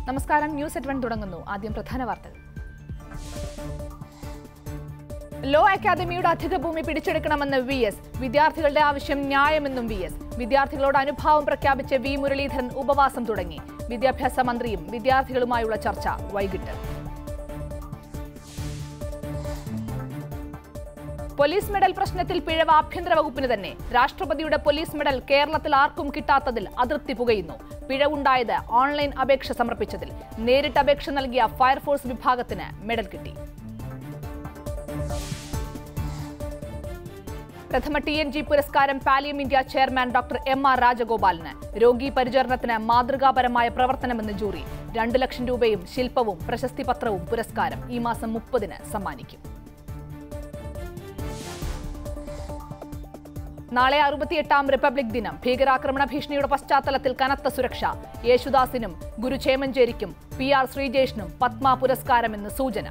നമസ്കാരം news at one തുടങ്ങുന്നു ആദ്യം പ്രധാന വാർത്തകൾ ലോ അക്കാദമിയുടെ അധിക ഭൂമി പിടിച്ചെടുക്കണമെന്ന് വി എസ് വിദ്യാർത്ഥികളുടെ ആവശ്യം ന്യായമെന്നും വി എസ് വിദ്യാർത്ഥികളോട് അനുഭാവം പ്രഖ്യാപിച്ച് വി മുരളീധരൻ ഉപവാസം തുടങ്ങി വിദ്യാഭ്യാസ മന്ത്രിയും വിദ്യാർത്ഥികളുമായുള്ള ചർച്ച വൈകിട്ട് പോലീസ് മെഡൽ പ്രശ്നത്തിൽ പിഴവ് ആഭ്യന്തര വകുപ്പിന് തന്നെ രാഷ്ട്രപതിയുടെ പോലീസ് മെഡൽ കേരളത്തിൽ ആർക്കും കിട്ടാത്തതിൽ അതൃപ്തി പുകയുന്നു പിഴവുണ്ടായത് ഓൺലൈൻ അപേക്ഷ സമർപ്പിച്ചതിൽ നേരിട്ട് അപേക്ഷ നൽകിയ ഫയർഫോഴ്സ് വിഭാഗത്തിന് മെഡൽ കിട്ടി പ്രഥമ ടി എൻ ജി പുരസ്കാരം Pallium India chairman doctor M R രാജഗോപാലിന് രോഗി പരിചരണത്തിന് മാതൃകാപരമായ പ്രവർത്തനമെന്ന് ജൂറി രണ്ട് ലക്ഷം രൂപയും ശില്പവും പ്രശസ്തി പത്രവും പുരസ്കാരം ഈ മാസം മുപ്പതിന് സമ്മാനിക്കും നാളെ അറുപത്തിയെട്ടാം റിപ്പബ്ലിക് ദിനം ഭീകരാക്രമണ ഭീഷണിയുടെ പശ്ചാത്തലത്തിൽ കനത്ത സുരക്ഷ യേശുദാസിനും ഗുരു ചേമഞ്ചേരിക്കും പി ആർ ശ്രീജേഷിനും പത്മ പുരസ്കാരമെന്ന് സൂചന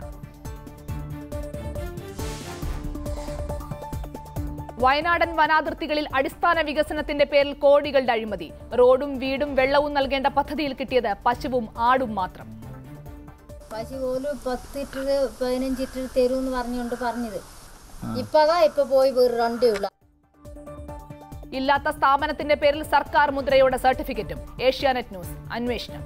വയനാടൻ വനാതിർത്തികളിൽ അടിസ്ഥാന വികസനത്തിന്റെ പേരിൽ കോടികളുടെ അഴിമതി റോഡും വീടും വെള്ളവും നൽകേണ്ട പദ്ധതിയിൽ കിട്ടിയത് പശുവും ആടും മാത്രം പശു പോലും പത്ത് ലിറ്റർ പതിനഞ്ച് ലിറ്റർ തരുമെന്ന് പറഞ്ഞുകൊണ്ട് പറഞ്ഞത് ഇപ്പതാ ഇപ്പൊ പോയി വേറെ രണ്ടേ ഉള്ളു ഇല്ലാത്ത സ്ഥാപനത്തിന്റെ പേരിൽ സർക്കാർ മുദ്രയോടെ സർട്ടിഫിക്കറ്റും ഏഷ്യാനെറ്റ് ന്യൂസ് അന്വേഷണം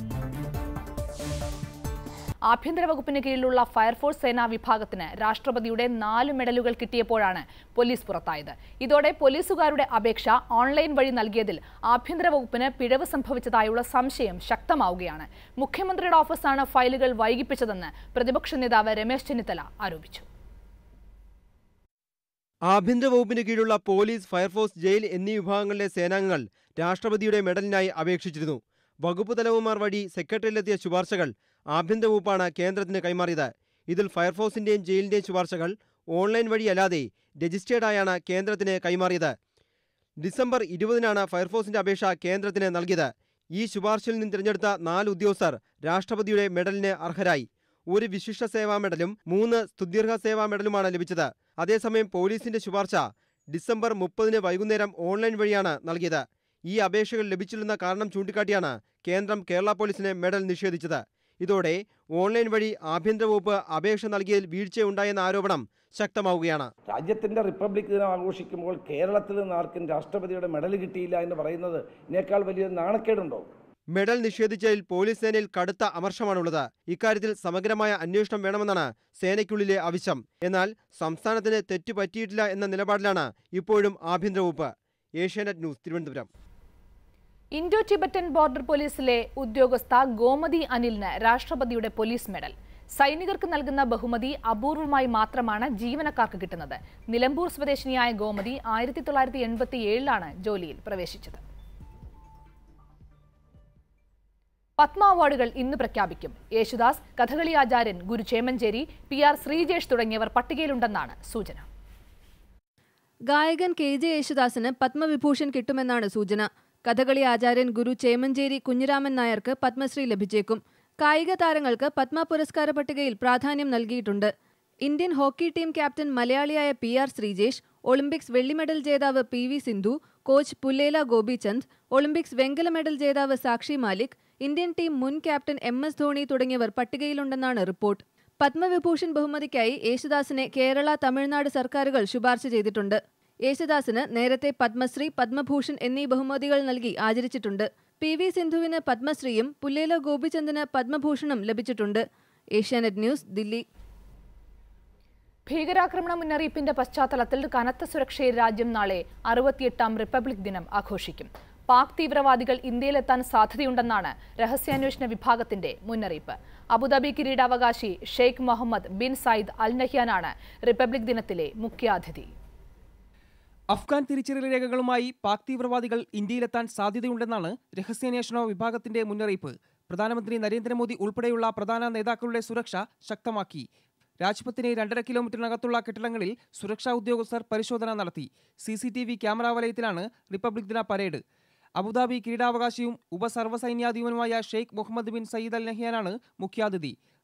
ആഭ്യന്തര വകുപ്പിന് കീഴിലുള്ള ഫയർഫോഴ്സ് സേനാ വിഭാഗത്തിന് രാഷ്ട്രപതിയുടെ നാല് മെഡലുകൾ കിട്ടിയപ്പോഴാണ് പോലീസ് പുറത്തായത് ഇതോടെ പോലീസുകാരുടെ അപേക്ഷ ഓൺലൈൻ വഴി നൽകിയതിൽ ആഭ്യന്തര വകുപ്പിന് പിഴവ് സംഭവിച്ചതായുള്ള സംശയം ശക്തമാവുകയാണ് മുഖ്യമന്ത്രിയുടെ ഓഫീസാണ് ഫയലുകൾ വൈകിപ്പിച്ചതെന്ന് പ്രതിപക്ഷ നേതാവ് രമേശ് ചെന്നിത്തല ആരോപിച്ചു ആഭ്യന്തര വകുപ്പിന് കീഴിലുള്ള പോലീസ് ഫയർഫോഴ്സ് ജയിൽ എന്നീ വിഭാഗങ്ങളിലെ സേനാംഗങ്ങൾ രാഷ്ട്രപതിയുടെ മെഡലിനായി അപേക്ഷിച്ചിരുന്നു വകുപ്പ് തലവന്മാർ വഴി സെക്രട്ടറിയിലെത്തിയ ശുപാർശകൾ ആഭ്യന്തര വകുപ്പാണ് കേന്ദ്രത്തിന് കൈമാറിയത് ഇതിൽ ഫയർഫോഴ്സിന്റെയും ജയിലിന്റെയും ശുപാർശകൾ ഓൺലൈൻ വഴിയല്ലാതെ രജിസ്റ്റേർഡായാണ് കേന്ദ്രത്തിന് കൈമാറിയത് ഡിസംബർ ഇരുപതിനാണ് ഫയർഫോഴ്സിന്റെ അപേക്ഷ കേന്ദ്രത്തിന് നൽകിയത് ഈ ശുപാർശയിൽ നിന്ന് തിരഞ്ഞെടുത്ത നാല് ഉദ്യോഗസ്ഥർ രാഷ്ട്രപതിയുടെ മെഡലിന് അർഹരായി ഒരു വിശിഷ്ട സേവാ മെഡലും മൂന്ന് സ്തുത്യർഹ സേവാ മെഡലുമാണ് ലഭിച്ചത് അതേസമയം പോലീസിന്റെ ശുപാർശ ഡിസംബർ മുപ്പതിന് വൈകുന്നേരം ഓൺലൈൻ വഴിയാണ് നൽകിയത് ഈ അപേക്ഷകൾ ലഭിച്ചില്ലെന്ന കാരണം ചൂണ്ടിക്കാട്ടിയാണ് കേന്ദ്രം കേരള പോലീസിന് മെഡൽ നിഷേധിച്ചത് ഇതോടെ ഓൺലൈൻ വഴി ആഭ്യന്തര വകുപ്പ് അപേക്ഷ നൽകിയതിൽ വീഴ്ചയുണ്ടായെന്ന ആരോപണം ശക്തമാവുകയാണ് രാജ്യത്തിൻ്റെ റിപ്പബ്ലിക് ദിനം ആഘോഷിക്കുമ്പോൾ കേരളത്തിൽ നിന്ന് ആർക്കും രാഷ്ട്രപതിയുടെ മെഡൽ കിട്ടിയില്ല എന്ന് പറയുന്നത് ഇതിനേക്കാൾ വലിയ നാണക്കേടുണ്ടോ മെഡൽ നിഷേധിച്ചതിൽ പോലീസ് സേനയിൽ കടുത്ത അമർഷമാണുള്ളത് ഇക്കാര്യത്തിൽ സമഗ്രമായ അന്വേഷണം വേണമെന്നാണ് സേനയ്ക്കുള്ളിലെ ആവശ്യം എന്നാൽ സംസ്ഥാനത്തിന് തെറ്റു പറ്റിയിട്ടില്ല എന്ന നിലപാടിലാണ് ഇപ്പോഴും ആഭ്യന്തര വകുപ്പ് Asianet news Thiruvananthapuram Indo Tibetan border പോലീസിലെ ഉദ്യോഗസ്ഥ ഗോമതി അനിലിന് രാഷ്ട്രപതിയുടെ പോലീസ് മെഡൽ സൈനികർക്ക് നൽകുന്ന ബഹുമതി അപൂർവമായി മാത്രമാണ് ജീവനക്കാർക്ക് കിട്ടുന്നത് നിലമ്പൂർ സ്വദേശിനിയായ ഗോമതി ആയിരത്തി തൊള്ളായിരത്തി എൺപത്തി ഏഴിലാണ് ജോലിയിൽ പ്രവേശിച്ചത് പത്മ അവാർഡുകൾ ഇന്ന് പ്രഖ്യാപിക്കും യേശുദാസ് കഥകളി ആചാര്യൻ ഗുരു ചേമഞ്ചേരി പി ആർ ശ്രീജേഷ് തുടങ്ങിയവർ പട്ടികയിലുണ്ടെന്നാണ് സൂചന ഗായകൻ കെ ജെ യേശുദാസിന് പത്മവിഭൂഷൺ കിട്ടുമെന്നാണ് സൂചന കഥകളി ആചാര്യൻ ഗുരു ചേമഞ്ചേരി കുഞ്ഞിരാമൻ നായർക്ക് പത്മശ്രീ ലഭിച്ചേക്കും കായിക താരങ്ങൾക്ക് പത്മ പുരസ്കാര പട്ടികയിൽ പ്രാധാന്യം നൽകിയിട്ടുണ്ട് ഇന്ത്യൻ ഹോക്കി ടീം ക്യാപ്റ്റൻ മലയാളിയായ പി ആർ ശ്രീജേഷ് ഒളിമ്പിക്സ് വെള്ളി മെഡൽ ജേതാവ് P V Sindhu coach Pullela Gopichand Olympics വെങ്കല മെഡൽ ജേതാവ് സാക്ഷി മാലിക് ഇന്ത്യൻ ടീം മുൻ ക്യാപ്റ്റൻ എം എസ് ധോണി തുടങ്ങിയവർ പട്ടികയിലുണ്ടെന്നാണ് റിപ്പോർട്ട് പത്മവിഭൂഷൺ ബഹുമതിക്കായി യേശുദാസിനെ കേരള തമിഴ്നാട് സർക്കാരുകൾ ശുപാർശ ചെയ്തിട്ടുണ്ട് യേശുദാസിന് നേരത്തെ പത്മശ്രീ പത്മഭൂഷൺ എന്നീ ബഹുമതികൾ നൽകി ആചരിച്ചിട്ടുണ്ട് പി വി സിന്ധുവിന് പത്മശ്രീയും പുല്ലേല ഗോപിചന്ദിന് പത്മഭൂഷണും ലഭിച്ചിട്ടുണ്ട് ഏഷ്യാനെറ്റ് ന്യൂസ് ദില്ലി ഭീകരാക്രമണ മുന്നറിയിപ്പിന്റെ പശ്ചാത്തലത്തിൽ കനത്ത സുരക്ഷയിൽ രാജ്യം നാളെ അറുപത്തിയെട്ടാം റിപ്പബ്ലിക് ദിനം ആഘോഷിക്കും പാക് തീവ്രവാദികൾ ഇന്ത്യയിലെത്താൻ സാധ്യതയുണ്ടെന്നാണ് രഹസ്യാന്വേഷണ വിഭാഗത്തിന്റെ മുന്നറിയിപ്പ് അബുദാബി കിരീടാവകാശി Sheikh Mohammed bin Zayed Al നഹ്യാനാണ് റിപ്പബ്ലിക് ദിനത്തിലെ മുഖ്യാതിഥി അഫ്ഗാൻ തിരിച്ചറിയൽ രേഖകളുമായി പാക് തീവ്രവാദികൾ ഇന്ത്യയിലെത്താൻ സാധ്യതയുണ്ടെന്നാണ് രഹസ്യാന്വേഷണ വിഭാഗത്തിന്റെ മുന്നറിയിപ്പ് പ്രധാനമന്ത്രി നരേന്ദ്രമോദി ഉൾപ്പെടെയുള്ള പ്രധാന നേതാക്കളുടെ സുരക്ഷ ശക്തമാക്കി രാജ്പഥിന് രണ്ടര കിലോമീറ്ററിനകത്തുള്ള കെട്ടിടങ്ങളിൽ സുരക്ഷാ ഉദ്യോഗസ്ഥർ പരിശോധന നടത്തി C C T V camera വലയത്തിലാണ് റിപ്പബ്ലിക് ദിന പരേഡ് അബുദാബി കിരീടാവകാശിയും ഉപസർവ്വസൈന്യാധിപനുമായ Sheikh Mohammed bin Zayed Al നഹ്യാനാണ് മുഖ്യാതിഥി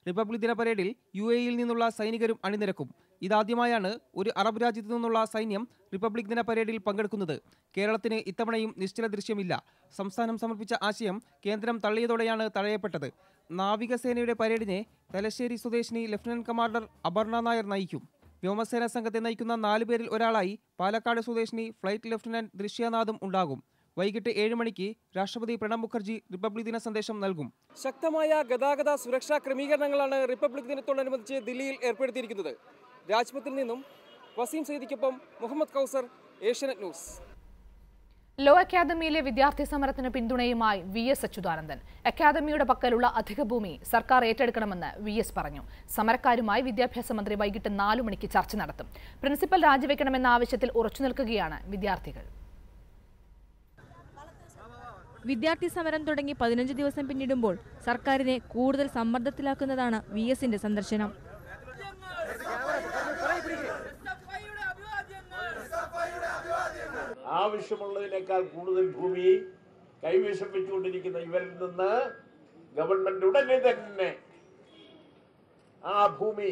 റിപ്പബ്ലിക് ദിന പരേഡിൽ യു എയിൽ നിന്നുള്ള സൈനികരും അണിനിരക്കും ഇതാദ്യമായാണ് ഒരു അറബ് രാജ്യത്തു നിന്നുള്ള സൈന്യം റിപ്പബ്ലിക് ദിന പരേഡിൽ പങ്കെടുക്കുന്നത് കേരളത്തിന് ഇത്തവണയും നിശ്ചല ദൃശ്യമില്ല സംസ്ഥാനം സമർപ്പിച്ച ആശയം കേന്ദ്രം തള്ളിയതോടെയാണ് തഴയപ്പെട്ടത് നാവികസേനയുടെ പരേഡിനെ തലശ്ശേരി സ്വദേശിനി ലഫ്റ്റനന്റ് കമാൻഡർ അപർണ നായർ നയിക്കും വ്യോമസേനാ സംഘത്തെ നയിക്കുന്ന നാല് പേരിൽ ഒരാളായി പാലക്കാട് സ്വദേശിനി ഫ്ലൈറ്റ് ലഫ്റ്റനന്റ് ദൃശ്യനാഥും ഉണ്ടാകും വൈകിട്ട് ഏഴ് മണിക്ക് രാഷ്ട്രപതി പ്രണബ് മുഖർജി റിപ്പബ്ലിക് ദിന സന്ദേശം നൽകും ശക്തമായ ഗതാഗത സുരക്ഷാ ക്രമീകരണങ്ങളാണ് റിപ്പബ്ലിക് ദിനത്തോടനുബന്ധിച്ച് ദില്ലിയിൽ ഏർപ്പെടുത്തിയിരിക്കുന്നത് രാജ്പഥിൽ നിന്നും വസീം സൈദിക്കൊപ്പം Mohammed Kausar Asianet news law academy വിദ്യാർത്ഥി സമരത്തിന് പിന്തുണയുമായി വി എസ് അച്യുതാനന്ദൻ അക്കാദമിയുടെ പക്കലുള്ള അധിക ഭൂമി സർക്കാർ ഏറ്റെടുക്കണമെന്ന് വി എസ് പറഞ്ഞു സമരക്കാരുമായി വിദ്യാഭ്യാസ മന്ത്രി വൈകിട്ട് നാലു മണിക്ക് ചർച്ച നടത്തും പ്രിൻസിപ്പൽ രാജിവെക്കണമെന്ന ആവശ്യത്തിൽ ഉറച്ചു നിൽക്കുകയാണ് വിദ്യാർത്ഥികൾ വിദ്യാർത്ഥി സമരം തുടങ്ങി പതിനഞ്ച് ദിവസം പിന്നിടുമ്പോൾ സർക്കാരിനെ കൂടുതൽ സമ്മർദ്ദത്തിലാക്കുന്നതാണ് വി എസിന്റെ സന്ദർശനം ആവശ്യമുള്ളതിനേക്കാൾ കൂടുതൽ ഭൂമി കൈവശം വെച്ചുകൊണ്ടിരിക്കുന്ന ഇവരിൽ നിന്ന് ഗവൺമെന്റ് ഉടനെ തന്നെ ആ ഭൂമി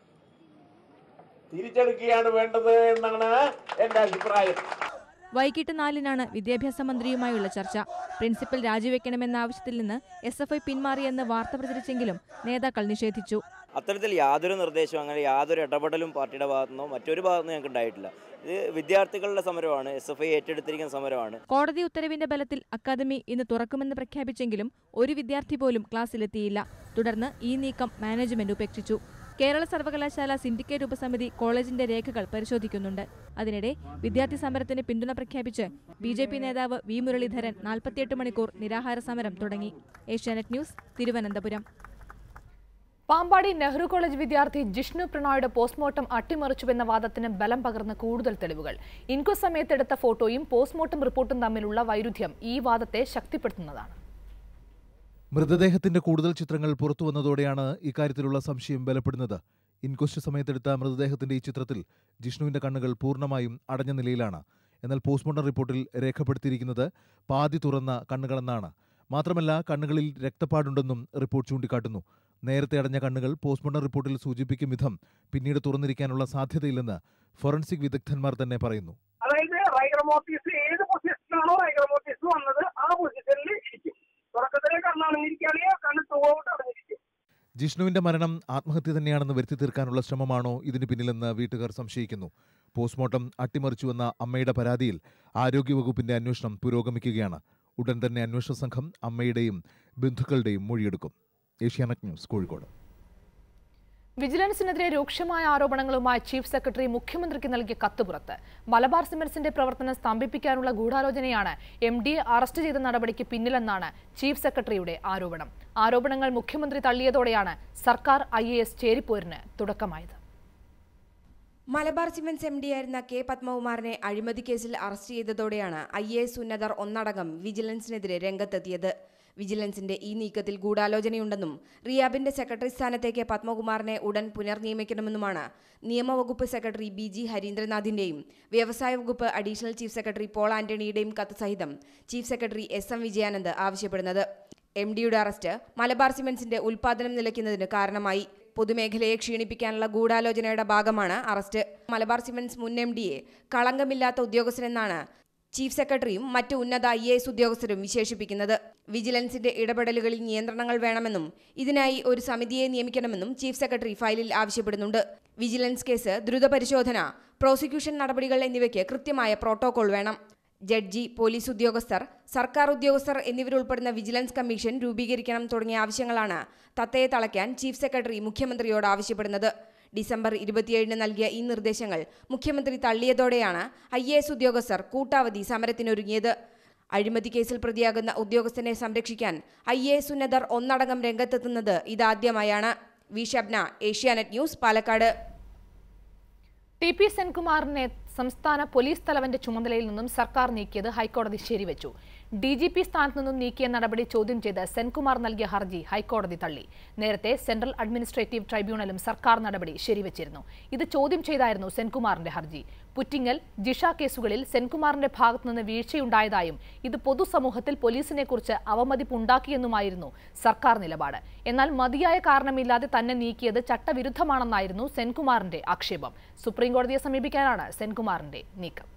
തിരിച്ചെടുക്കുകയാണ് വേണ്ടത് എന്നാണ് എന്റെ അഭിപ്രായം വൈകിട്ട് നാലിനാണ് വിദ്യാഭ്യാസ മന്ത്രിയുമായുള്ള ചർച്ച പ്രിൻസിപ്പൽ രാജിവെക്കണമെന്ന ആവശ്യത്തിൽ നിന്ന് എസ് എഫ് ഐ പിന്മാറിയെന്ന് വാർത്ത പ്രചരിച്ചെങ്കിലും നേതാക്കൾ നിഷേധിച്ചു അത്തരത്തിൽ യാതൊരു നിർദ്ദേശവും അങ്ങനെ യാതൊരു ഇടപെടലും പാർട്ടിയുടെ ഭാഗത്തുനിന്നോ മറ്റൊരു ഭാഗത്തുനിന്നോ ഞങ്ങൾക്ക് ഉണ്ടായിട്ടില്ല ഇത് വിദ്യാർത്ഥികളുടെ സമരമാണ് എസ് എഫ് ഐ ഏറ്റെടുത്തിരിക്കുന്ന സമരമാണ് കോടതി ഉത്തരവിന്റെ ബലത്തിൽ അക്കാദമി ഇന്ന് തുറക്കുമെന്ന് പ്രഖ്യാപിച്ചെങ്കിലും ഒരു വിദ്യാർത്ഥി പോലും ക്ലാസ്സിലെത്തിയില്ല തുടർന്ന് ഈ നീക്കം മാനേജ്മെന്റ് ഉപേക്ഷിച്ചു കേരള സർവകലാശാല സിൻഡിക്കേറ്റ് ഉപസമിതി കോളേജിന്റെ രേഖകൾ പരിശോധിക്കുന്നുണ്ട് അതിനിടെ വിദ്യാർത്ഥി സമരത്തിന് പിന്തുണ പ്രഖ്യാപിച്ച് ബി ജെ പി നേതാവ് വി മുരളീധരൻ നാൽപ്പത്തിയെട്ട് മണിക്കൂർ നിരാഹാര സമരം തുടങ്ങി ഏഷ്യാനെറ്റ് ന്യൂസ് തിരുവനന്തപുരം പാമ്പാടി നെഹ്റു കോളേജ് വിദ്യാർത്ഥി ജിഷ്ണു പ്രണോയുടെ പോസ്റ്റ്മോർട്ടം അട്ടിമറിച്ചുവെന്ന വാദത്തിന് ബലം പകർന്ന് കൂടുതൽ തെളിവുകൾ ഇൻക്വസ്റ്റ് സമയത്തെടുത്ത ഫോട്ടോയും പോസ്റ്റ്മോർട്ടം റിപ്പോർട്ടും തമ്മിലുള്ള വൈരുദ്ധ്യം ഈ വാദത്തെ ശക്തിപ്പെടുത്തുന്നതാണ് മൃതദേഹത്തിന്റെ കൂടുതൽ ചിത്രങ്ങൾ പുറത്തു വന്നതോടെയാണ് ഇക്കാര്യത്തിലുള്ള സംശയം ബലപ്പെടുന്നത് ഇൻക്വസ്റ്റ് സമയത്തെടുത്ത മൃതദേഹത്തിന്റെ ഈ ചിത്രത്തിൽ ജിഷ്ണുവിന്റെ കണ്ണുകൾ പൂർണ്ണമായും അടഞ്ഞ നിലയിലാണ് എന്നാൽ പോസ്റ്റ്മോർട്ടം റിപ്പോർട്ടിൽ രേഖപ്പെടുത്തിയിരിക്കുന്നത് പാതി തുറന്ന കണ്ണുകളെന്നാണ് മാത്രമല്ല കണ്ണുകളിൽ രക്തപ്പാടുണ്ടെന്നും റിപ്പോർട്ട് ചൂണ്ടിക്കാട്ടുന്നു നേരത്തെ അടഞ്ഞ കണ്ണുകൾ പോസ്റ്റ്മോർട്ടം റിപ്പോർട്ടിൽ സൂചിപ്പിക്കും വിധം പിന്നീട് തുറന്നിരിക്കാനുള്ള സാധ്യതയില്ലെന്ന് ഫോറൻസിക് വിദഗ്ധന്മാർ തന്നെ പറയുന്നു അതായത് റൈഗ്രമോട്ടീസ് ഏത് പൊസിഷനിലാണോ റൈഗ്രമോട്ടീസ് വന്നത് ആ പൊസിഷനിൽ ഇരിക്കും തുടക്കത്തിലെ കണ്ണടഞ്ഞിരിക്കുകയാണെങ്കിൽ കണ്ണ് തുകോട്ട് അടഞ്ഞിരിക്കും ജിഷ്ണുവിന്റെ മരണം ആത്മഹത്യ തന്നെയാണെന്ന് വരുത്തി തീർക്കാനുള്ള ശ്രമമാണോ ഇതിന് പിന്നിലെന്ന് വീട്ടുകാർ സംശയിക്കുന്നു പോസ്റ്റ്മോർട്ടം അട്ടിമറിച്ചുവെന്ന അമ്മയുടെ പരാതിയിൽ ആരോഗ്യവകുപ്പിന്റെ അന്വേഷണം പുരോഗമിക്കുകയാണ് ഉടൻ തന്നെ അന്വേഷണ സംഘം അമ്മയുടെയും ബന്ധുക്കളുടെയും മൊഴിയെടുക്കും ഏഷ്യാനെറ്റ് ന്യൂസ് കോഴിക്കോട് വിജിലൻസിനെതിരെ രൂക്ഷമായ ആരോപണങ്ങളുമായി ചീഫ് സെക്രട്ടറി മുഖ്യമന്ത്രിക്ക് നൽകിയ കത്ത് പുറത്ത് മലബാർ സിമന്റ്സിന്റെ പ്രവർത്തനം സ്തംഭിപ്പിക്കാനുള്ള ഗൂഢാലോചനയാണ് എം ഡിയെ അറസ്റ്റ് ചെയ്ത നടപടിക്ക് പിന്നിലെന്നാണ് ചീഫ് സെക്രട്ടറിയുടെ ആരോപണം ആരോപണങ്ങൾ മുഖ്യമന്ത്രി തള്ളിയതോടെയാണ് സർക്കാർ ഐ എ എസ് ചേരിപ്പോരിന് തുടക്കമായത് മലബാർ സിമന്റ്സ് എം ആയിരുന്ന കെ പത്മകുമാറിനെ അഴിമതി കേസിൽ അറസ്റ്റ് ചെയ്തതോടെയാണ് ഐ എ എസ് ഉന്നതർ ഒന്നടങ്കം വിജിലൻസിനെതിരെ രംഗത്തെത്തിയത് വിജിലൻസിന്റെ ഈ നീക്കത്തിൽ ഗൂഢാലോചനയുണ്ടെന്നും റിയാബിന്റെ സെക്രട്ടറി സ്ഥാനത്തേക്ക് പത്മകുമാറിനെ ഉടൻ പുനർനിയമിക്കണമെന്നുമാണ് നിയമവകുപ്പ് സെക്രട്ടറി ബി ജി ഹരീന്ദ്രനാഥിന്റെയും വ്യവസായ വകുപ്പ് അഡീഷണൽ ചീഫ് സെക്രട്ടറി പോൾ ആന്റണിയുടെയും കത്ത് സഹിതം chief secretary S M Vijayanand ആവശ്യപ്പെടുന്നത് എം ഡിയുടെ അറസ്റ്റ് മലബാർ സിമന്റ്സിന്റെ ഉൽപാദനം നിലയ്ക്കുന്നതിന് കാരണമായി പൊതുമേഖലയെ ക്ഷീണിപ്പിക്കാനുള്ള ഗൂഢാലോചനയുടെ ഭാഗമാണ് അറസ്റ്റ് മലബാർ സിമന്റ്സ് മുൻ എം ഡിയെ കളങ്കമില്ലാത്ത ഉദ്യോഗസ്ഥനെന്നാണ് ചീഫ് സെക്രട്ടറിയും മറ്റ് ഉന്നത ഐ എസ് ഉദ്യോഗസ്ഥരും വിശേഷിപ്പിക്കുന്നത് വിജിലൻസിന്റെ ഇടപെടലുകളിൽ നിയന്ത്രണങ്ങൾ വേണമെന്നും ഇതിനായി ഒരു സമിതിയെ നിയമിക്കണമെന്നും ചീഫ് സെക്രട്ടറി ഫയലിൽ ആവശ്യപ്പെടുന്നുണ്ട് വിജിലൻസ് കേസ് ദ്രുത പരിശോധന പ്രോസിക്യൂഷൻ നടപടികൾ എന്നിവയ്ക്ക് കൃത്യമായ പ്രോട്ടോകോൾ വേണം ജഡ്ജി പോലീസ് ഉദ്യോഗസ്ഥർ സർക്കാർ ഉദ്യോഗസ്ഥർ എന്നിവരുൾപ്പെടുന്ന വിജിലൻസ് കമ്മീഷൻ രൂപീകരിക്കണം തുടങ്ങിയ ആവശ്യങ്ങളാണ് തത്തയെ തളയ്ക്കാൻ ചീഫ് സെക്രട്ടറി മുഖ്യമന്ത്രിയോട് ആവശ്യപ്പെടുന്നത് ഡിസംബർ ഇരുപത്തിയേഴിന് നൽകിയ ഈ നിർദ്ദേശങ്ങൾ മുഖ്യമന്ത്രി തള്ളിയതോടെയാണ് ഐ എ എസ് ഉദ്യോഗസ്ഥർ കൂട്ടാവധി സമരത്തിനൊരുങ്ങിയത് അഴിമതി കേസിൽ പ്രതിയാകുന്ന ഉദ്യോഗസ്ഥനെ സംരക്ഷിക്കാൻ ഐ എ എസ് ഉന്നതർ ഒന്നടങ്കം രംഗത്തെത്തുന്നത് ഇതാദ്യമായാണ് V Shabna Asianet news Palakkad T P സെൻകുമാറിനെ സംസ്ഥാന പോലീസ് തലവന്റെ ചുമതലയിൽ നിന്നും സർക്കാർ നീക്കിയത് ഹൈക്കോടതി ശരിവെച്ചു ഡി ജി പി സ്ഥാനത്തു നിന്നും നീക്കിയ നടപടി ചോദ്യം ചെയ്ത് സെൻകുമാർ നൽകിയ ഹർജി ഹൈക്കോടതി തള്ളി നേരത്തെ സെൻട്രൽ അഡ്മിനിസ്ട്രേറ്റീവ് ട്രൈബ്യൂണലും സർക്കാർ നടപടി ശരിവച്ചിരുന്നു ഇത് ചോദ്യം ചെയ്തായിരുന്നു സെൻകുമാറിന്റെ ഹർജി പുറ്റിങ്ങൽ ജിഷ കേസുകളിൽ സെൻകുമാറിന്റെ ഭാഗത്തുനിന്ന് വീഴ്ചയുണ്ടായതായും ഇത് പൊതുസമൂഹത്തിൽ പോലീസിനെ കുറിച്ച് അവമതിപ്പുണ്ടാക്കിയെന്നുമായിരുന്നു സർക്കാർ നിലപാട് എന്നാൽ മതിയായ കാരണമില്ലാതെ തന്നെ നീക്കിയത് ചട്ടവിരുദ്ധമാണെന്നായിരുന്നു സെൻകുമാറിന്റെ ആക്ഷേപം സുപ്രീംകോടതിയെ സമീപിക്കാനാണ് സെൻകുമാറിന്റെ നീക്കം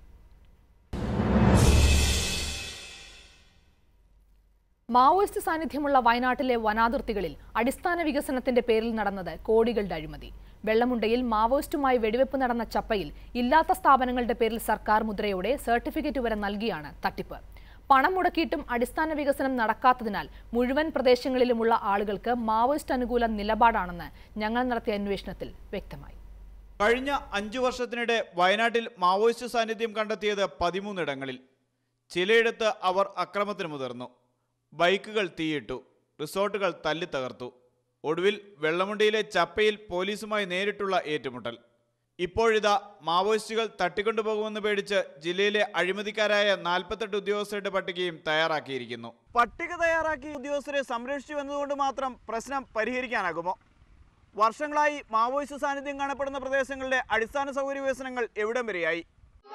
മാവോയിസ്റ്റ് സാന്നിധ്യമുള്ള വയനാട്ടിലെ വനാതിർത്തികളിൽ അടിസ്ഥാന വികസനത്തിന്റെ പേരിൽ നടന്നത് കോടികളുടെ അഴിമതി വെള്ളമുണ്ടയിൽ മാവോയിസ്റ്റുമായി വെടിവെപ്പ് നടന്ന ചപ്പയിൽ ഇല്ലാത്ത സ്ഥാപനങ്ങളുടെ പേരിൽ സർക്കാർ മുദ്രയോടെ സർട്ടിഫിക്കറ്റ് വരെ നൽകിയാണ് തട്ടിപ്പ് പണം മുടക്കിയിട്ടും അടിസ്ഥാന വികസനം നടക്കാത്തതിനാൽ മുഴുവൻ പ്രദേശങ്ങളിലുമുള്ള ആളുകൾക്ക് മാവോയിസ്റ്റ് അനുകൂല നിലപാടാണെന്ന് ഞങ്ങൾ നടത്തിയ അന്വേഷണത്തിൽ വ്യക്തമായി കഴിഞ്ഞ അഞ്ചു വർഷത്തിനിടെ വയനാട്ടിൽ മാവോയിസ്റ്റ് സാന്നിധ്യം കണ്ടെത്തിയത് പതിമൂന്നിടങ്ങളിൽ ചിലയിടത്ത് അവർ അക്രമത്തിന് മുതിർന്നു ബൈക്കുകൾ തീയിട്ടു റിസോർട്ടുകൾ തല്ലിത്തകർത്തു ഒടുവിൽ വെള്ളമുണ്ടിയിലെ ചപ്പയിൽ പോലീസുമായി നേരിട്ടുള്ള ഏറ്റുമുട്ടൽ ഇപ്പോഴിതാ മാവോയിസ്റ്റുകൾ തട്ടിക്കൊണ്ടുപോകുമെന്ന് പേടിച്ച് ജില്ലയിലെ അഴിമതിക്കാരായ നാൽപ്പത്തെട്ട് ഉദ്യോഗസ്ഥരുടെ പട്ടികയും തയ്യാറാക്കിയിരിക്കുന്നു പട്ടിക തയ്യാറാക്കി ഉദ്യോഗസ്ഥരെ സംരക്ഷിച്ചു എന്നതുകൊണ്ട് മാത്രം പ്രശ്നം പരിഹരിക്കാനാകുമോ വർഷങ്ങളായി മാവോയിസ്റ്റ് സാന്നിധ്യം കാണപ്പെടുന്ന പ്രദേശങ്ങളിലെ അടിസ്ഥാന സൗകര്യ വികസനങ്ങൾ എവിടം വരെയായി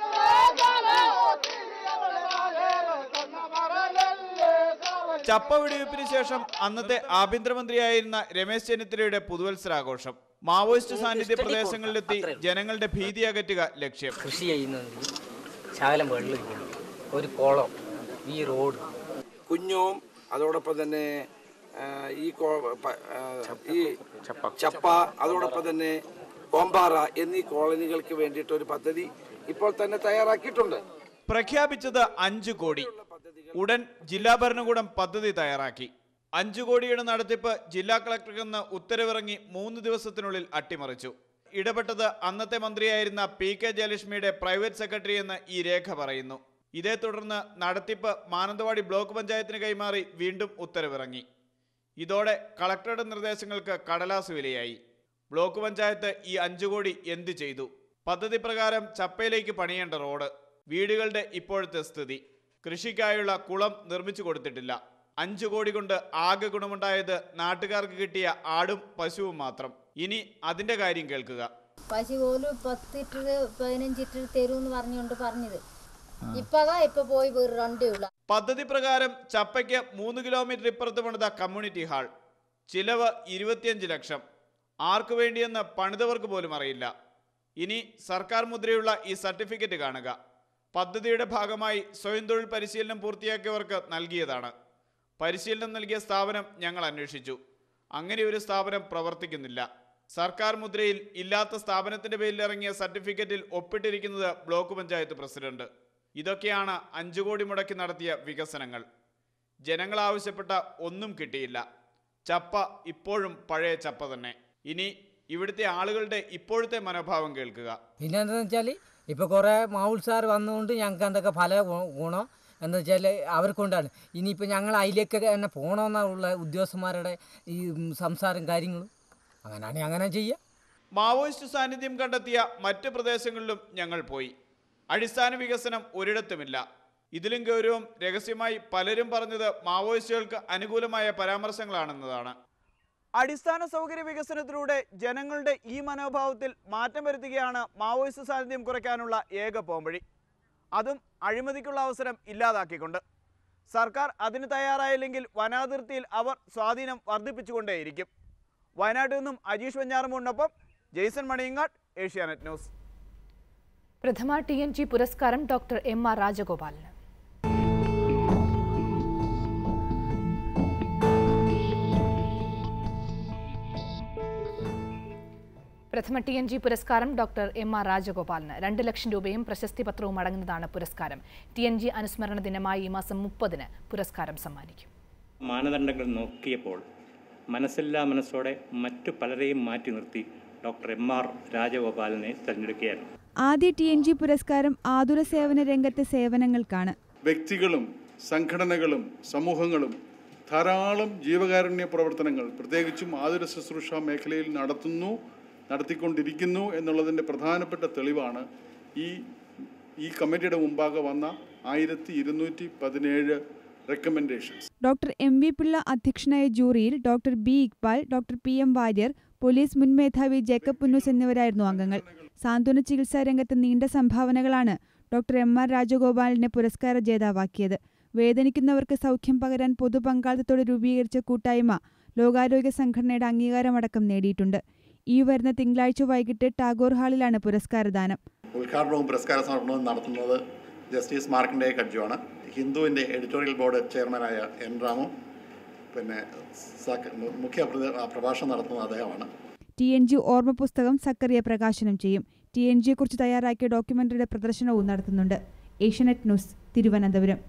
ചപ്പ വെടിവെപ്പിന് ശേഷം അന്നത്തെ ആഭ്യന്തരമന്ത്രിയായിരുന്ന രമേശ് ചെന്നിത്തലയുടെ പുതുവത്സരാഘോഷം മാവോയിസ്റ്റ് സാന്നിധ്യ പ്രദേശങ്ങളിലെത്തി ജനങ്ങളുടെ ഭീതി അകറ്റുക ലക്ഷ്യം കൃഷി ചെയ്യുന്നതിൽ ശകലം വെള്ളമില്ല ഒരു കുളം ഈ റോഡ് കുഞ്ഞും അതോടൊപ്പം തന്നെ ആ, ഈ കോ- പ- ആ, ഈ ചപ്പ അതോടൊപ്പം തന്നെ കോമ്പാറ എന്നീ കോളനികൾക്ക് വേണ്ടിയിട്ട് ഒരു പദ്ധതി ഇപ്പോൾ തന്നെ തയ്യാറാക്കിയിട്ടുണ്ട് പ്രഖ്യാപിച്ചത് അഞ്ചു കോടി ഉടൻ ജില്ലാ ഭരണകൂടം പദ്ധതി തയ്യാറാക്കി അഞ്ചു കോടിയുടെ നടത്തിപ്പ് ജില്ലാ കളക്ടർക്ക് നിന്ന് ഉത്തരവിറങ്ങി മൂന്ന് ദിവസത്തിനുള്ളിൽ അട്ടിമറിച്ചു ഇടപെട്ടത് അന്നത്തെ മന്ത്രിയായിരുന്ന പി കെ ജയലക്ഷ്മിയുടെ പ്രൈവറ്റ് സെക്രട്ടറി എന്ന് ഈ രേഖ പറയുന്നു ഇതേ തുടർന്ന് നടത്തിപ്പ് മാനന്തവാടി ബ്ലോക്ക് പഞ്ചായത്തിന് കൈമാറി വീണ്ടും ഉത്തരവിറങ്ങി ഇതോടെ കളക്ടറുടെ നിർദ്ദേശങ്ങൾക്ക് കടലാസ് വിലയായി ബ്ലോക്ക് പഞ്ചായത്ത് ഈ അഞ്ചു കോടി എന്തു ചെയ്തു പദ്ധതി പ്രകാരം ചപ്പയിലേക്ക് പണിയേണ്ട റോഡ് വീടുകളുടെ ഇപ്പോഴത്തെ സ്ഥിതി കൃഷിക്കായുള്ള കുളം നിർമ്മിച്ചു കൊടുത്തിട്ടില്ല അഞ്ചു കോടി കൊണ്ട് ആകെ ഗുണമുണ്ടായത് നാട്ടുകാർക്ക് കിട്ടിയ ആടും പശുവും മാത്രം ഇനി അതിന്റെ കാര്യം കേൾക്കുക പശു പോലും പത്ത് ലിറ്റർ പതിനഞ്ച് ലിറ്റർ തരുമെന്ന് പറഞ്ഞുകൊണ്ട് പറഞ്ഞത് ഇപ്പതാ ഇപ്പൊ പോയി വേറെ രണ്ടേ ഉള്ള പദ്ധതി പ്രകാരം ചപ്പയ്ക്ക് മൂന്ന് കിലോമീറ്റർ ഇപ്പുറത്ത് പണിത കമ്മ്യൂണിറ്റി ഹാൾ ചിലവ് ഇരുപത്തിയഞ്ച് ലക്ഷം ആർക്കു വേണ്ടിയെന്ന് പണിതവർക്ക് പോലും അറിയില്ല ഇനി സർക്കാർ മുദ്രയുള്ള ഈ സർട്ടിഫിക്കറ്റ് കാണുക പദ്ധതിയുടെ ഭാഗമായി സ്വയം തൊഴിൽ പരിശീലനം പൂർത്തിയാക്കിയവർക്ക് നൽകിയതാണ് പരിശീലനം നൽകിയ സ്ഥാപനം ഞങ്ങൾ അന്വേഷിച്ചു അങ്ങനെ ഒരു സ്ഥാപനം പ്രവർത്തിക്കുന്നില്ല സർക്കാർ മുദ്രയിൽ ഇല്ലാത്ത സ്ഥാപനത്തിന്റെ പേരിൽ ഇറങ്ങിയ സർട്ടിഫിക്കറ്റിൽ ഒപ്പിട്ടിരിക്കുന്നത് ബ്ലോക്ക് പഞ്ചായത്ത് പ്രസിഡന്റ് ഇതൊക്കെയാണ് അഞ്ചു കോടി മുടക്കി നടത്തിയ വികസനങ്ങൾ ജനങ്ങൾ ആവശ്യപ്പെട്ട ഒന്നും കിട്ടിയില്ല ചപ്പ ഇപ്പോഴും പഴയ ചപ്പ തന്നെ ഇനി ഇവിടുത്തെ ആളുകളുടെ ഇപ്പോഴത്തെ മനോഭാവം കേൾക്കുക പിന്നെ എന്താണെന്ന് വെച്ചാൽ ഇപ്പോൾ കുറേ മാവുത്സാർ വന്നുകൊണ്ട് ഞങ്ങൾക്ക് എന്തൊക്കെ പല ഗു- ഗുണം എന്ന് വെച്ചാൽ അവർക്കൊണ്ടാണ് ഇനിയിപ്പോൾ ഞങ്ങൾ അതിലേക്ക് തന്നെ പോകണമെന്നുള്ള ഉദ്യോഗസ്ഥന്മാരുടെ ഈ ഉം, സംസാരം കാര്യങ്ങളും അങ്ങനെയാണെങ്കിൽ അങ്ങനെ ചെയ്യാം മാവോയിസ്റ്റ് സാന്നിധ്യം കണ്ടെത്തിയ മറ്റ് പ്രദേശങ്ങളിലും ഞങ്ങൾ പോയി അടിസ്ഥാന വികസനം ഒരിടത്തുമില്ല ഇതിലും ഗൗരവം രഹസ്യമായി പലരും പറഞ്ഞത് മാവോയിസ്റ്റുകൾക്ക് അനുകൂലമായ പരാമർശങ്ങളാണെന്നതാണ് അടിസ്ഥാന സൗകര്യ വികസനത്തിലൂടെ ജനങ്ങളുടെ ഈ മനോഭാവത്തിൽ മാറ്റം വരുത്തുകയാണ് മാവോയിസ്റ്റ് സാന്നിധ്യം കുറയ്ക്കാനുള്ള ഏക പോംവഴി അതും അഴിമതിക്കുള്ള അവസരം ഇല്ലാതാക്കിക്കൊണ്ട് സർക്കാർ അതിന് തയ്യാറായില്ലെങ്കിൽ വനാതിർത്തിയിൽ അവർ സ്വാധീനം വർദ്ധിപ്പിച്ചുകൊണ്ടേയിരിക്കും വയനാട്ടിൽ നിന്നും അജീഷ് വെഞ്ഞാറമൂടിനൊപ്പം ജെയ്സൺ മണിയങ്ങാട് ഏഷ്യാനെറ്റ് ന്യൂസ് പ്രഥമ ടി എൻ ജി പുരസ്കാരം ഡോക്ടർ എം ആർ രാജഗോപാലിന് പ്രഥമ ടി എൻ ജി പുരസ്കാരം ഡോക്ടർ എം ആർ രാജഗോപാലിന് രണ്ട് ലക്ഷം രൂപയും പ്രശസ്തി പത്രവും അടങ്ങുന്നതാണ് പുരസ്കാരം ടി എൻ ജി അനുസ്മരണ ദിനമായി ഈ മാസം മുപ്പതിന് പുരസ്കാരം സമ്മാനിക്കും മാനദണ്ഡങ്ങൾ നോക്കിയപ്പോൾ മനസ്സില്ലാ മനസ്സോടെ മറ്റു പലരെയും മാറ്റി നിർത്തി ഡോക്ടർ എം ആർ രാജഗോപാലനെ തിരഞ്ഞെടുക്കുകയായിരുന്നു ആദ്യ ടി എൻ ജി പുരസ്കാരം ആതുര സേവന രംഗത്തെ സേവനങ്ങൾക്കാണ് വ്യക്തികളും സംഘടനകളും സമൂഹങ്ങളും ധാരാളം ജീവകാരുണ്യ പ്രവർത്തനങ്ങൾ പ്രത്യേകിച്ചും ആതുര ശുശ്രൂഷ മേഖലയിൽ നടത്തുന്നു നടത്തിക്കൊണ്ടിരിക്കുന്നു എന്നുള്ളതിൻ്റെ പ്രധാനപ്പെട്ട തെളിവാണ് ഈ ഈ കമ്മിറ്റിയുടെ മുമ്പാകെ വന്ന ആയിരത്തി ഇരുന്നൂറ്റി പതിനേഴ് recommendations doctor M V Pillai അധ്യക്ഷനായ ജൂറിയിൽ doctor B Iqbal doctor P M Warrier police മുൻ മേധാവി ജേക്കബ് പുന്നൂസ് എന്നിവരായിരുന്നു അംഗങ്ങൾ സാന്ത്വന ചികിത്സാ രംഗത്ത് നീണ്ട സംഭാവനകളാണ് ഡോക്ടർ എം ആർ രാജഗോപാലിനെ പുരസ്കാര ജേതാവാക്കിയത് വേദനിക്കുന്നവർക്ക് സൗഖ്യം പകരാൻ പൊതുപങ്കാളിത്തത്തോടെ രൂപീകരിച്ച കൂട്ടായ്മ ലോകാരോഗ്യ സംഘടനയുടെ അംഗീകാരമടക്കം നേടിയിട്ടുണ്ട് ഈ വരുന്ന തിങ്കളാഴ്ച വൈകിട്ട് ടാഗോർ ഹാളിലാണ് പുരസ്കാരദാനം ഉദ്ഘാടനവും പുരസ്കാര സമർപ്പണവും നടത്തുന്നത് ജസ്റ്റിസ് മാർക്കണ്ഡേയ കഡ്ജുവാണ് ഹിന്ദുവിൻ്റെ എഡിറ്റോറിയൽ ബോർഡ് ചെയർമാനായ എൻ രാമും പിന്നെ സക- മുഖ്യ പ്രതി- പ്രഭാഷണം നടത്തുന്നത് അദ്ദേഹമാണ് ടി എൻ ജി ഓർമ്മ പുസ്തകം സക്കറിയ പ്രകാശനം ചെയ്യും ടി എൻ ജിയെക്കുറിച്ച് തയ്യാറാക്കിയ ഡോക്യുമെന്ററിയുടെ പ്രദർശനവും നടത്തുന്നുണ്ട് ഏഷ്യനെറ്റ് ന്യൂസ് തിരുവനന്തപുരം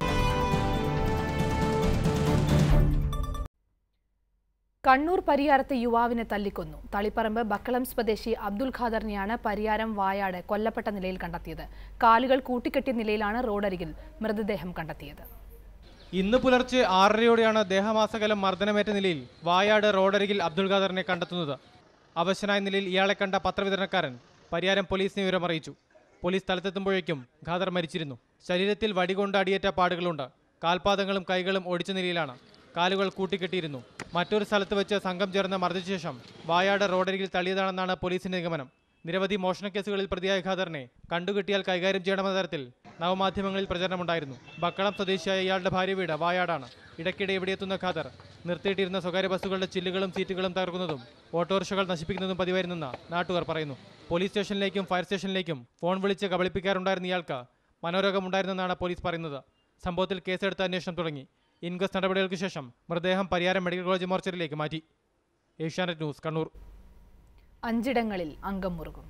കണ്ണൂർ പരിയാരത്ത് യുവാവിനെ തല്ലിക്കൊന്നു തളിപ്പറമ്പ് ബക്കളം സ്വദേശി അബ്ദുൽ ഖാദറിനെയാണ് പരിയാരം വായാട് കൊല്ലപ്പെട്ട നിലയിൽ കണ്ടെത്തിയത് കാലുകൾ കൂട്ടിക്കെട്ടിയ നിലയിലാണ് റോഡരികിൽ മൃതദേഹം കണ്ടെത്തിയത് ഇന്ന് പുലർച്ചെ ആറരയോടെയാണ് ദേഹമാസകലം മർദ്ദനമേറ്റ നിലയിൽ വായാട് റോഡരികിൽ അബ്ദുൽ ഖാദറിനെ കണ്ടെത്തുന്നത് അവശനായ നിലയിൽ ഇയാളെ കണ്ട പത്രവിതരണക്കാരൻ പരിയാരം പോലീസിനെ വിവരം അറിയിച്ചു പോലീസ് സ്ഥലത്തെത്തുമ്പോഴേക്കും ഖാദർ മരിച്ചിരുന്നു ശരീരത്തിൽ വടികൊണ്ട് അടിയേറ്റ പാടുകളുണ്ട് കാൽപാദങ്ങളും കൈകളും ഒടിച്ച നിലയിലാണ് കാലുകൾ കൂട്ടിക്കെട്ടിയിരുന്നു മറ്റൊരു സ്ഥലത്ത് വെച്ച് സംഘം ചേർന്ന് മർദ്ദിച്ച ശേഷം വായാട് റോഡരികിൽ തള്ളിയതാണെന്നാണ് പോലീസിന്റെ നിഗമനം നിരവധി മോഷണക്കേസുകളിൽ പ്രതിയായ ഖാദറിനെ കണ്ടുകിട്ടിയാൽ കൈകാര്യം ചെയ്യണമെന്ന തരത്തിൽ നവമാധ്യമങ്ങളിൽ പ്രചരണമുണ്ടായിരുന്നു ബക്കളം സ്വദേശിയായ ഇയാളുടെ ഭാര്യ വീട് വായാടാണ് ഇടയ്ക്കിടെ ഇവിടെ എത്തുന്ന ഖാദർ നിർത്തിയിട്ടിരുന്ന സ്വകാര്യ ബസ്സുകളുടെ ചില്ലുകളും സീറ്റുകളും തകർക്കുന്നതും ഓട്ടോറിക്ഷകൾ നശിപ്പിക്കുന്നതും പതിവായിരുന്നെന്ന് നാട്ടുകാർ പറയുന്നു പോലീസ് സ്റ്റേഷനിലേക്കും ഫയർ സ്റ്റേഷനിലേക്കും ഫോൺ വിളിച്ച് കബളിപ്പിക്കാറുണ്ടായിരുന്ന ഇയാൾക്ക് മനോരോഗമുണ്ടായിരുന്നെന്നാണ് പോലീസ് പറയുന്നത് സംഭവത്തിൽ കേസെടുത്ത് അന്വേഷണം തുടങ്ങി ഇൻക്വസ്റ്റ് നടപടികൾക്ക് ശേഷം മൃതദേഹം പരിയാരം മെഡിക്കൽ കോളേജ് മോർച്ചറിയിലേക്ക് മാറ്റി ഏഷ്യാനെറ്റ് ന്യൂസ് കണ്ണൂർ അഞ്ചിടങ്ങളിൽ അംഗം മുറുകും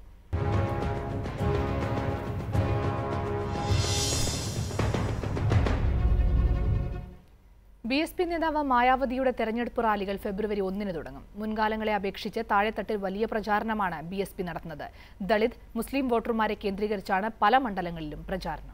ബി എസ് പി നേതാവ് മായാവതിയുടെ തെരഞ്ഞെടുപ്പ് റാലികൾ ഫെബ്രുവരി ഒന്നിന് തുടങ്ങും മുൻകാലങ്ങളെ അപേക്ഷിച്ച് താഴെത്തട്ടിൽ വലിയ പ്രചാരണമാണ് ബി എസ് പി നടത്തുന്നത് ദളിത് മുസ്ലിം വോട്ടർമാരെ കേന്ദ്രീകരിച്ചാണ് പല മണ്ഡലങ്ങളിലും പ്രചാരണം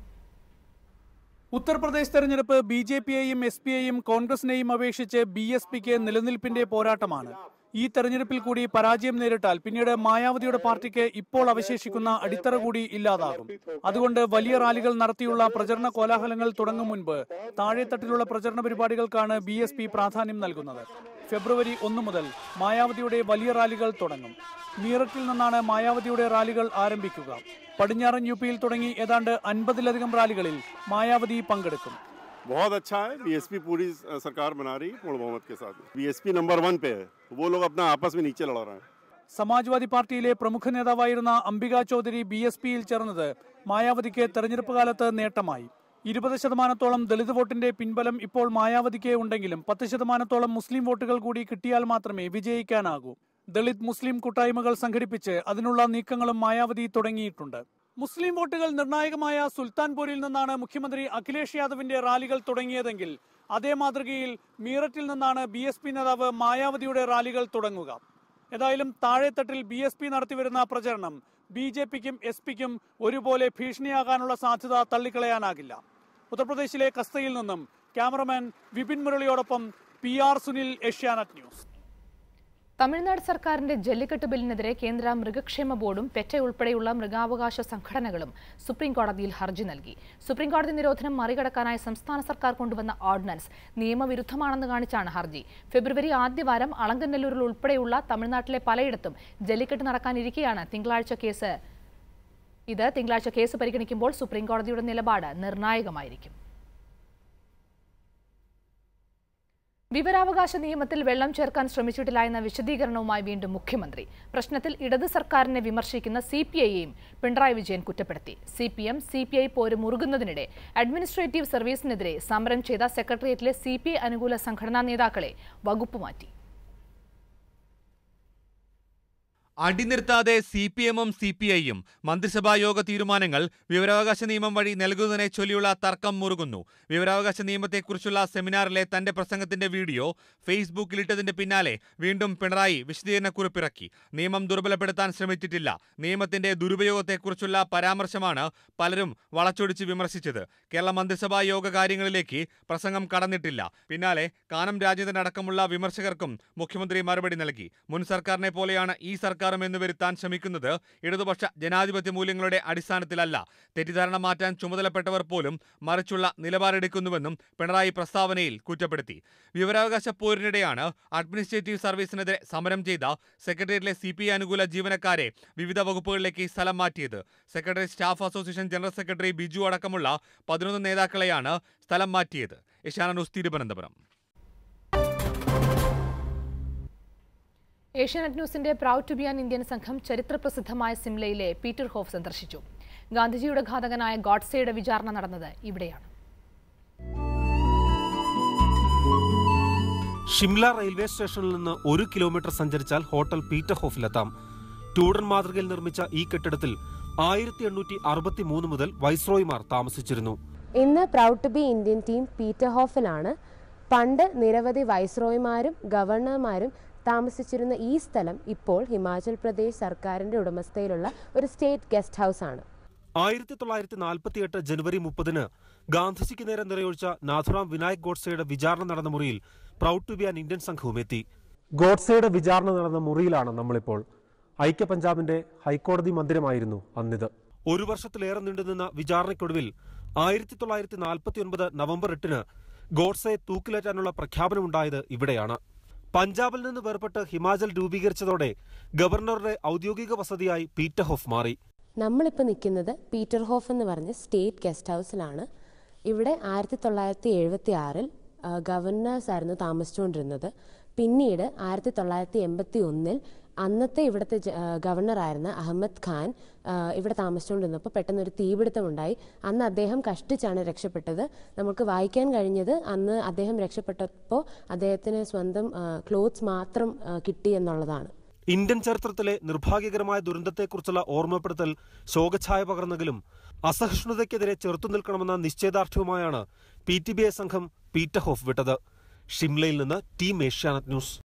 ഉത്തർപ്രദേശ് തെരഞ്ഞെടുപ്പ് ബി ജെ പിയെയും എസ് പിയെയും കോൺഗ്രസിനെയും അപേക്ഷിച്ച് ബി എസ് പിക്ക് നിലനിൽപ്പിന്റെ പോരാട്ടമാണ് ഈ തെരഞ്ഞെടുപ്പിൽ കൂടി പരാജയം നേരിട്ടാൽ പിന്നീട് മായാവതിയുടെ പാർട്ടിക്ക് ഇപ്പോൾ അവശേഷിക്കുന്ന അടിത്തറ കൂടി ഇല്ലാതാകും അതുകൊണ്ട് വലിയ റാലികൾ നടത്തിയുള്ള പ്രചരണ കോലാഹലങ്ങൾ തുടങ്ങും മുൻപ് താഴെത്തട്ടിലുള്ള പ്രചരണ പരിപാടികൾക്കാണ് ബി എസ് പി പ്രാധാന്യം നൽകുന്നത് ഫെബ്രുവരി ഒന്ന് മുതൽ മായാവതിയുടെ വലിയ റാലികൾ തുടങ്ങും മീററ്റിൽ നിന്നാണ് മായാവതിയുടെ റാലികൾ ആരംഭിക്കുക പടിഞ്ഞാറൻ യു പിയിൽ തുടങ്ങി ഏതാണ്ട് അൻപതിലധികം റാലികളിൽ മായാവതി പങ്കെടുക്കും बहुत अच्छा है बीएसपी पूरी सरकार बना रही है पूर्ण बहुमत के साथ बीएसपी नंबर वन पे है वो लोग अपना आपस में नीचे लड़ रहे हैं സമാജ്വാദി പാർട്ടിയിലെ പ്രമുഖ നേതാവായിരുന്ന അംബിക ചൗധരി ബി എസ് പിയിൽ ചേർന്നത് മായാവതിക്ക് തെരഞ്ഞെടുപ്പ് കാലത്ത് നേട്ടമായി ഇരുപത് ശതമാനത്തോളം ദളിത് വോട്ടിന്റെ പിൻബലം ഇപ്പോൾ മായാവതിക്ക് ഉണ്ടെങ്കിലും പത്ത് ശതമാനത്തോളം മുസ്ലിം വോട്ടുകൾ കൂടി കിട്ടിയാൽ മാത്രമേ വിജയിക്കാനാകൂ ദളിത് മുസ്ലിം കൂട്ടായ്മകൾ സംഘടിപ്പിച്ച് അതിനുള്ള നീക്കങ്ങളും മായാവതി തുടങ്ങിയിട്ടുണ്ട് മുസ്ലിം വോട്ടുകൾ നിർണായകമായ സുൽത്താൻപൂരിൽ നിന്നാണ് മുഖ്യമന്ത്രി അഖിലേഷ് യാദവിന്റെ റാലികൾ തുടങ്ങിയതെങ്കിൽ അതേ മാതൃകയിൽ മീററ്റിൽ നിന്നാണ് ബി എസ് പി നേതാവ് മായാവതിയുടെ റാലികൾ തുടങ്ങുക ഏതായാലും താഴെത്തട്ടിൽ ബി എസ് പി നടത്തിവരുന്ന പ്രചരണം ബി ജെ പിക്കും എസ് പിക്കും ഒരുപോലെ ഭീഷണിയാകാനുള്ള സാധ്യത തള്ളിക്കളയാനാകില്ല ഉത്തർപ്രദേശിലെ കസ്തയിൽ നിന്നും ക്യാമറമാൻ വിപിൻ മുരളിയോടൊപ്പം P R Sunil Asianet news Tamil Nadu സർക്കാരിന്റെ ജല്ലിക്കെട്ട് ബില്ലിനെതിരെ കേന്ദ്ര മൃഗക്ഷേമ ബോർഡും പെറ്റ ഉൾപ്പെടെയുള്ള മൃഗാവകാശ സംഘടനകളും സുപ്രീം കോടതിയിൽ ഹർജി നൽകി സുപ്രീം കോടതി നിരോധനം മറികടക്കാനായി സംസ്ഥാന സർക്കാർ കൊണ്ടുവന്ന ഓർഡിനൻസ് നിയമവിരുദ്ധമാണെന്ന് കാണിച്ചാണ് ഹർജി ഫെബ്രുവരി ആദ്യവാരം അളങ്കനല്ലൂരിൽ ഉൾപ്പെടെയുള്ള തമിഴ്നാട്ടിലെ പലയിടത്തും ജല്ലിക്കെട്ട് നടക്കാനിരിക്കെയാണ് തിങ്കളാഴ്ച കേസ് ഇത് തിങ്കളാഴ്ച കേസ് പരിഗണിക്കുമ്പോൾ സുപ്രീം കോടതിയുടെ നിലപാട് നിർണായകമായിരിക്കും വിവരാവകാശ നിയമത്തിൽ വെള്ളം ചേർക്കാൻ ശ്രമിച്ചിട്ടില്ല എന്ന വിശദീകരണവുമായി വീണ്ടും മുഖ്യമന്ത്രി പ്രശ്നത്തിൽ ഇടത് സർക്കാരിനെ വിമർശിക്കുന്ന സി പി ഐയെയും പിണറായി വിജയൻ കുറ്റപ്പെടുത്തി C P M C P I പോര് മുറുകുന്നതിനിടെ അഡ്മിനിസ്ട്രേറ്റീവ് സർവീസിനെതിരെ സമരം ചെയ്ത സെക്രട്ടേറിയറ്റിലെ സി പി ഐ അനുകൂല സംഘടനാ നേതാക്കളെ വകുപ്പ് മാറ്റി അടിനിർത്താതെ സി പി എമ്മും സി പി ഐയും മന്ത്രിസഭാ യോഗ തീരുമാനങ്ങൾ വിവരാവകാശ നിയമം വഴി നൽകുന്നതിനെ ചൊല്ലിയുള്ള തർക്കം മുറുകുന്നു വിവരാവകാശ നിയമത്തെക്കുറിച്ചുള്ള സെമിനാറിലെ തന്റെ പ്രസംഗത്തിന്റെ വീഡിയോ ഫേസ്ബുക്കിലിട്ടതിന്റെ പിന്നാലെ വീണ്ടും പിണറായി വിശദീകരണക്കുറിപ്പിറക്കി നിയമം ദുർബലപ്പെടുത്താൻ ശ്രമിച്ചിട്ടില്ല നിയമത്തിന്റെ ദുരുപയോഗത്തെക്കുറിച്ചുള്ള പരാമർശമാണ് പലരും വളച്ചൊടിച്ച് വിമർശിച്ചത് കേരള മന്ത്രിസഭാ യോഗ കാര്യങ്ങളിലേക്ക് പ്രസംഗം കടന്നിട്ടില്ല പിന്നാലെ കാനം രാജേന്ദ്രൻ അടക്കമുള്ള വിമർശകർക്കും മുഖ്യമന്ത്രി മറുപടി നൽകി മുൻ സർക്കാരിനെ പോലെയാണ് ഈ സർക്കാർ സർക്കാരും എന്ന് വരുത്താൻ ശ്രമിക്കുന്നത് ഇടതുപക്ഷ ജനാധിപത്യ മൂല്യങ്ങളുടെ അടിസ്ഥാനത്തിലല്ല തെറ്റിദ്ധാരണ മാറ്റാൻ ചുമതലപ്പെട്ടവർ പോലും മറിച്ചുള്ള നിലപാടെടുക്കുന്നുവെന്നും പിണറായി പ്രസ്താവനയിൽ കുറ്റപ്പെടുത്തി വിവരാവകാശ പോരിനിടെയാണ് അഡ്മിനിസ്ട്രേറ്റീവ് സർവീസിനെതിരെ സമരം ചെയ്ത സെക്രട്ടേറിയറ്റിലെ സി പി അനുകൂല ജീവനക്കാരെ വിവിധ വകുപ്പുകളിലേക്ക് സ്ഥലം മാറ്റിയത് secretary staff association general secretary Biju അടക്കമുള്ള പതിനൊന്ന് നേതാക്കളെയാണ് സ്ഥലം മാറ്റിയത് ഏഷ്യാന ന്യൂസ് തിരുവനന്തപുരം ഏഷ്യാനെറ്റ് ന്യൂസിന്റെ proud to be an Indian സംഘം ചരിത്രപ്രസിദ്ധമായ സിംലയിലെ പീറ്റർ ഹോഫ് സന്ദർശിച്ചു ഗാന്ധിജിയുടെ ഘാതകനായ ഗോഡ്സെയുടെ വിചാരണ നടന്നത് ഇവിടെയാണ് ഷിംല റെയിൽവേ സ്റ്റേഷനിൽ നിന്ന് ഒരു കിലോമീറ്റർ സഞ്ചരിച്ചാൽ ഹോട്ടൽ പീറ്റർ ഹോഫിലെത്താം ട്യൂഡൻ മാതൃകയിൽ നിർമ്മിച്ച ഈ കെട്ടിടത്തിൽ ആയിരത്തി എണ്ണൂറ്റി അറുപത്തി മൂന്ന് മുതൽ വൈസ്രോയിമാർ താമസിച്ചിരുന്നു ഇന്ന് proud to be Indian team പീറ്റർ ഹോഫിലാണ് പണ്ട് നിരവധി വൈസ്രോയിമാരും ഗവർണർമാരും താമസിച്ചിരുന്ന ഈ സ്ഥലം ഇപ്പോൾ ഹിമാചൽ പ്രദേശ് സർക്കാരിന്റെ ഉടമസ്ഥയിലുള്ള ഒരു സ്റ്റേറ്റ് ഗസ്റ്റ് ഹൗസ് ആണ് ആയിരത്തി തൊള്ളായിരത്തി നാൽപ്പത്തിയെട്ട് ജനുവരി മുപ്പതിന് ഗാന്ധിജിക്ക് നേരെ നിറയൊഴിച്ച നാഥുറാം വിനായക് ഗോഡ്സെയുടെ വിചാരണ നടന്ന മുറിയിൽ proud to be an Indian സംഘവും എത്തി ഗോഡ്സെയുടെ വിചാരണ നടന്ന മുറിയിലാണ് നമ്മളിപ്പോൾ ഐക്യ പഞ്ചാബിന്റെ ഹൈക്കോടതി മന്ദിരമായിരുന്നു അന്നിത് ഒരു വർഷത്തിലേറെ നീണ്ടുനിന്ന വിചാരണയ്ക്കൊടുവിൽ ആയിരത്തി തൊള്ളായിരത്തി നാൽപ്പത്തി ഒൻപത് നവംബർ എട്ടിന് ഗോഡ്സെ തൂക്കിലേറ്റാനുള്ള പ്രഖ്യാപനമുണ്ടായത് ഇവിടെയാണ് പഞ്ചാബിൽ നിന്ന് വേർപെട്ട് ഹിമാചൽ രൂപീകരിച്ചതോടെ ഗവർണറുടെ ഔദ്യോഗിക വസതിയായി പീറ്റർ ഹോഫ് മാറി നമ്മളിപ്പോൾ നിൽക്കുന്നത് പീറ്റർ ഹോഫ് എന്ന് പറഞ്ഞ സ്റ്റേറ്റ് ഗസ്റ്റ് ഹൗസിലാണ് ഇവിടെ ആയിരത്തി തൊള്ളായിരത്തി എഴുപത്തി ആറിൽ ഗവർണേഴ്സ് ആയിരുന്നു താമസിച്ചുകൊണ്ടിരുന്നത് പിന്നീട് ആയിരത്തി തൊള്ളായിരത്തി എൺപത്തി ഒന്നിൽ അന്നത്തെ ഇവിടുത്തെ ജ- ആ, ഗവർണറായിരുന്ന അഹമ്മദ് ഖാൻ ആ, ഇവിടെ താമസിച്ചുകൊണ്ടിരുന്നപ്പോൾ പെട്ടെന്ന് ഒരു തീപിടുത്തമുണ്ടായി അന്ന് അദ്ദേഹം കഷ്ടിച്ചാണ് രക്ഷപ്പെട്ടത് നമുക്ക് വായിക്കാൻ കഴിഞ്ഞത് അന്ന് അദ്ദേഹം രക്ഷപ്പെട്ടപ്പോൾ അദ്ദേഹത്തിന് സ്വന്തം ക്ലോത്ത്സ് മാത്രം ആ, കിട്ടി എന്നുള്ളതാണ് ഇന്ത്യൻ ചരിത്രത്തിലെ നിർഭാഗ്യകരമായ ദുരന്തത്തെക്കുറിച്ചുള്ള ഓർമ്മപ്പെടുത്തൽ ശോകഛായ പകർന്നെങ്കിലും അസഹിഷ്ണുതയ്ക്കെതിരെ ചെറുത്തു നിൽക്കണമെന്ന നിശ്ചയദാർഢ്യവുമായാണ് പി ടി ബി ഐ സംഘം പീറ്റർ ഹോഫ് വിട്ടത് ഷിംലയിൽ നിന്ന് ടീം ഏഷ്യാനെറ്റ് ന്യൂസ്